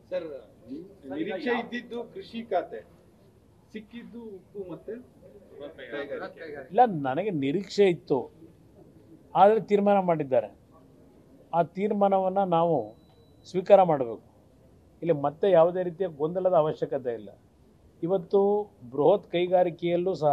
Sir ನಿರೀಕ್ಷೆ ಇದ್ದಿದ್ದು ಕೃಷಿ ಖಾತೆ ಸಿಕ್ಕಿದ್ದು ಉಪ್ಪು ಮತ್ತೆ ಕೈಗಾರಿಕೆ ಇಲ್ಲ ನನಗೆ ನಿರೀಕ್ಷೆ ಇತ್ತು ಆದರೆ ತೀರ್ಮಾನ ಮಾಡಿದ್ದಾರೆ ಆ ತೀರ್ಮಾನವನ್ನು ನಾವು ಸ್ವೀಕಾರ ಮಾಡಬೇಕು ಇಲ್ಲಿ ಮತ್ತೆ ಯಾವುದೇ ರೀತಿಯ ಗೊಂದಲದ ಅವಶ್ಯಕತೆ ಇಲ್ಲ ಇವತ್ತು ಬೃಹತ್ ಕೈಗಾರಿಕೆಯಲ್ಲೂ ಸಹ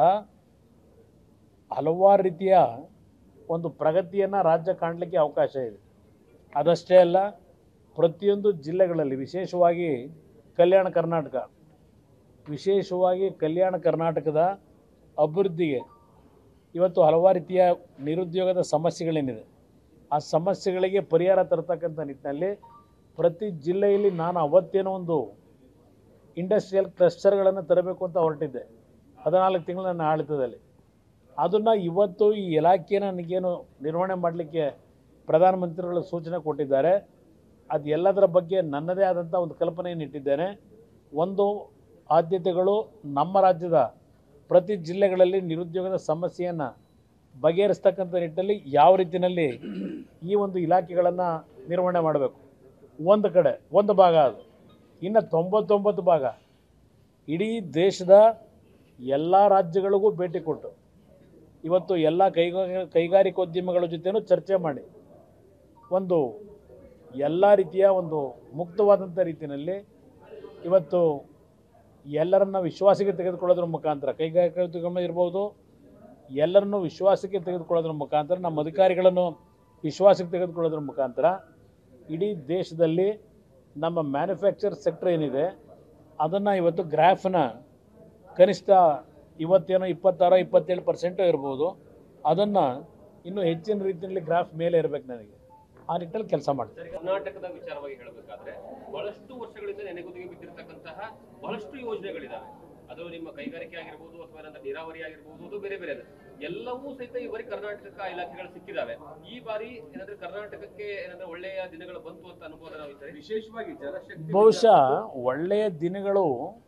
ಹಲವಾರು ರೀತಿಯ ಒಂದು ಪ್ರಗತಿಯನ್ನು ರಾಜ್ಯ ಕಾಣಲಿಕ್ಕೆ ಅವಕಾಶ ಇದೆ ಅದಷ್ಟೇ ಅಲ್ಲ ಪ್ರತಿಯೊಂದು ಜಿಲ್ಲೆಗಳಲ್ಲಿ ವಿಶೇಷವಾಗಿ ಕಲ್ಯಾಣ ಕರ್ನಾಟಕ ವಿಶೇಷವಾಗಿ ಕಲ್ಯಾಣ ಕರ್ನಾಟಕದ ಅಭಿವೃದ್ಧಿಗೆ ಇವತ್ತು ಹಲವಾರು ರೀತಿಯ ನಿರುದ್ಯೋಗದ ಸಮಸ್ಯೆಗಳೇನಿದೆ ಆ ಸಮಸ್ಯೆಗಳಿಗೆ ಪರಿಹಾರ ತರ್ತಕ್ಕಂಥ ನಿಟ್ಟಿನಲ್ಲಿ ಪ್ರತಿ ಜಿಲ್ಲೆಯಲ್ಲಿ ನಾನು ಅವತ್ತೇನೋ ಒಂದು ಇಂಡಸ್ಟ್ರಿಯಲ್ ಕ್ಲಸ್ಟರ್ಗಳನ್ನು ತರಬೇಕು ಅಂತ ಹೊರಟಿದ್ದೆ ಹದಿನಾಲ್ಕು ತಿಂಗಳು ನನ್ನ ಆಡಳಿತದಲ್ಲಿ ಅದನ್ನು ಇವತ್ತು ಈ ಇಲಾಖೆನ ನನಗೇನು ನಿರ್ವಹಣೆ ಮಾಡಲಿಕ್ಕೆ ಪ್ರಧಾನಮಂತ್ರಿಗಳು ಸೂಚನೆ ಕೊಟ್ಟಿದ್ದಾರೆ ಅದು ಎಲ್ಲದರ ಬಗ್ಗೆ ನನ್ನದೇ ಆದಂಥ ಒಂದು ಕಲ್ಪನೆಯನ್ನು ಇಟ್ಟಿದ್ದೇನೆ ಒಂದು ಆದ್ಯತೆಗಳು ನಮ್ಮ ರಾಜ್ಯದ ಪ್ರತಿ ಜಿಲ್ಲೆಗಳಲ್ಲಿ ನಿರುದ್ಯೋಗದ ಸಮಸ್ಯೆಯನ್ನು ಬಗೆಹರಿಸ್ತಕ್ಕಂಥ ನಿಟ್ಟಿನಲ್ಲಿ ಯಾವ ರೀತಿಯಲ್ಲಿ ಈ ಒಂದು ಇಲಾಖೆಗಳನ್ನು ನಿರ್ವಹಣೆ ಮಾಡಬೇಕು ಒಂದು ಕಡೆ ಒಂದು ಭಾಗ ಅದು ಇನ್ನು ತೊಂಬತ್ತೊಂಬತ್ತು ಭಾಗ ಇಡೀ ದೇಶದ ಎಲ್ಲ ರಾಜ್ಯಗಳಿಗೂ ಭೇಟಿ ಕೊಟ್ಟು ಇವತ್ತು ಎಲ್ಲ ಕೈಗಾ ಕೈಗಾರಿಕೋದ್ಯಮಿಗಳ ಜೊತೆನೂ ಚರ್ಚೆ ಮಾಡಿ ಒಂದು ಎಲ್ಲ ರೀತಿಯ ಒಂದು ಮುಕ್ತವಾದಂಥ ರೀತಿಯಲ್ಲಿ ಇವತ್ತು ಎಲ್ಲರನ್ನ ವಿಶ್ವಾಸಕ್ಕೆ ತೆಗೆದುಕೊಳ್ಳೋದ್ರ ಮುಖಾಂತರ ಕೈಗಾರಿಕೋದ್ಯಮ ಇರ್ಬೋದು ಎಲ್ಲರನ್ನೂ ವಿಶ್ವಾಸಕ್ಕೆ ತೆಗೆದುಕೊಳ್ಳೋದ್ರ ಮುಖಾಂತರ ನಮ್ಮ ಅಧಿಕಾರಿಗಳನ್ನು ವಿಶ್ವಾಸಕ್ಕೆ ತೆಗೆದುಕೊಳ್ಳೋದ್ರ ಮುಖಾಂತರ ಇಡೀ ದೇಶದಲ್ಲಿ ನಮ್ಮ ಮ್ಯಾನುಫ್ಯಾಕ್ಚರ್ ಸೆಕ್ಟರ್ ಏನಿದೆ ಅದನ್ನು ಇವತ್ತು ಗ್ರಾಫ್ನ ಕನಿಷ್ಠ ಇವತ್ತೇನೋ ಇಪ್ಪತ್ತಾರು ಇಪ್ಪತ್ತೇಳು ಪರ್ಸೆಂಟು ಇರ್ಬೋದು ಅದನ್ನು ಇನ್ನೂ ಹೆಚ್ಚಿನ ರೀತಿಯಲ್ಲಿ ಗ್ರಾಫ್ ಮೇಲೆ ಇರಬೇಕು ನನಗೆ ಆ ನಿಟ್ಟಲ್ಲಿ ಕೆಲಸ ಮಾಡ್ತೀನಿ ಸರಿ ಕರ್ನಾಟಕದ ವಿಚಾರವಾಗಿ ಹೇಳಬೇಕಾದ್ರೆ ಬಹಳಷ್ಟು ವರ್ಷಗಳಿಂದ ನೆನೆಗುದಿಗೆ ಬಿದ್ದಿರತಕ್ಕಂತಹ ಬಹಳಷ್ಟು ಯೋಜನೆಗಳಿದಾವೆ ಅದು ನಿಮ್ಮ ಕೈಗಾರಿಕೆ ಆಗಿರ್ಬೋದು ಅಥವಾ ಏನಂತ ನೀರಾವರಿ ಆಗಿರ್ಬೋದು ಅದು ಬೇರೆ ಬೇರೆ ಇದೆ. ಎಲ್ಲವೂ ಸಹಿತ ಈ ಬಾರಿ ಕರ್ನಾಟಕ ಇಲಾಖೆಗಳು ಸಿಕ್ಕಿದಾವೆ ಈ ಬಾರಿ ಏನಂದ್ರೆ ಕರ್ನಾಟಕಕ್ಕೆ ಏನಂದ್ರೆ ಒಳ್ಳೆಯ ದಿನಗಳು ಬಂತು ಅಂತ ಅನುಭವ ನಾವು ಈ ಸರಿ ವಿಶೇಷವಾಗಿ ಜಲಶಕ್ತಿ ಬಹುಶಃ ಒಳ್ಳೆಯ ದಿನಗಳು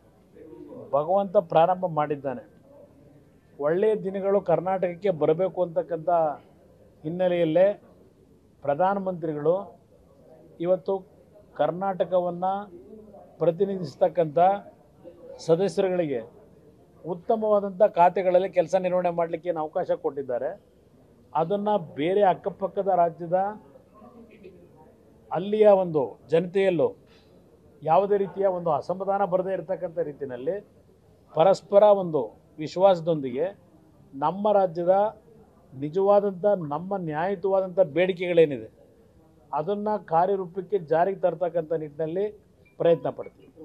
ಭಗವಂತ ಪ್ರಾರಂಭ ಮಾಡಿದ್ದಾನೆ ಒಳ್ಳೆಯ ದಿನಗಳು ಕರ್ನಾಟಕಕ್ಕೆ ಬರಬೇಕು ಅಂತಕ್ಕಂಥ ಹಿನ್ನೆಲೆಯಲ್ಲೇ ಪ್ರಧಾನಮಂತ್ರಿಗಳು ಇವತ್ತು ಕರ್ನಾಟಕವನ್ನು ಪ್ರತಿನಿಧಿಸ್ತಕ್ಕಂಥ ಸದಸ್ಯರುಗಳಿಗೆ ಉತ್ತಮವಾದಂಥ ಖಾತೆಗಳಲ್ಲಿ ಕೆಲಸ ನಿರ್ವಹಣೆ ಮಾಡಲಿಕ್ಕೆ ಏನು ಅವಕಾಶ ಕೊಟ್ಟಿದ್ದಾರೆ ಅದನ್ನು ಬೇರೆ ಅಕ್ಕಪಕ್ಕದ ರಾಜ್ಯದ ಅಲ್ಲಿಯ ಒಂದು ಜನತೆಯಲ್ಲೂ ಯಾವುದೇ ರೀತಿಯ ಒಂದು ಅಸಮಾಧಾನ ಬರದೇ ಇರತಕ್ಕಂಥ ರೀತಿಯಲ್ಲಿ ಪರಸ್ಪರ ಒಂದು ವಿಶ್ವಾಸದೊಂದಿಗೆ ನಮ್ಮ ರಾಜ್ಯದ ನಿಜವಾದಂಥ ನಮ್ಮ ನ್ಯಾಯಯುತವಾದಂಥ ಬೇಡಿಕೆಗಳೇನಿದೆ ಅದನ್ನು ಕಾರ್ಯರೂಪಕ್ಕೆ ಜಾರಿಗೆ ತರ್ತಕ್ಕಂಥ ನಿಟ್ಟಿನಲ್ಲಿ ಪ್ರಯತ್ನ ಪಡ್ತೀವಿ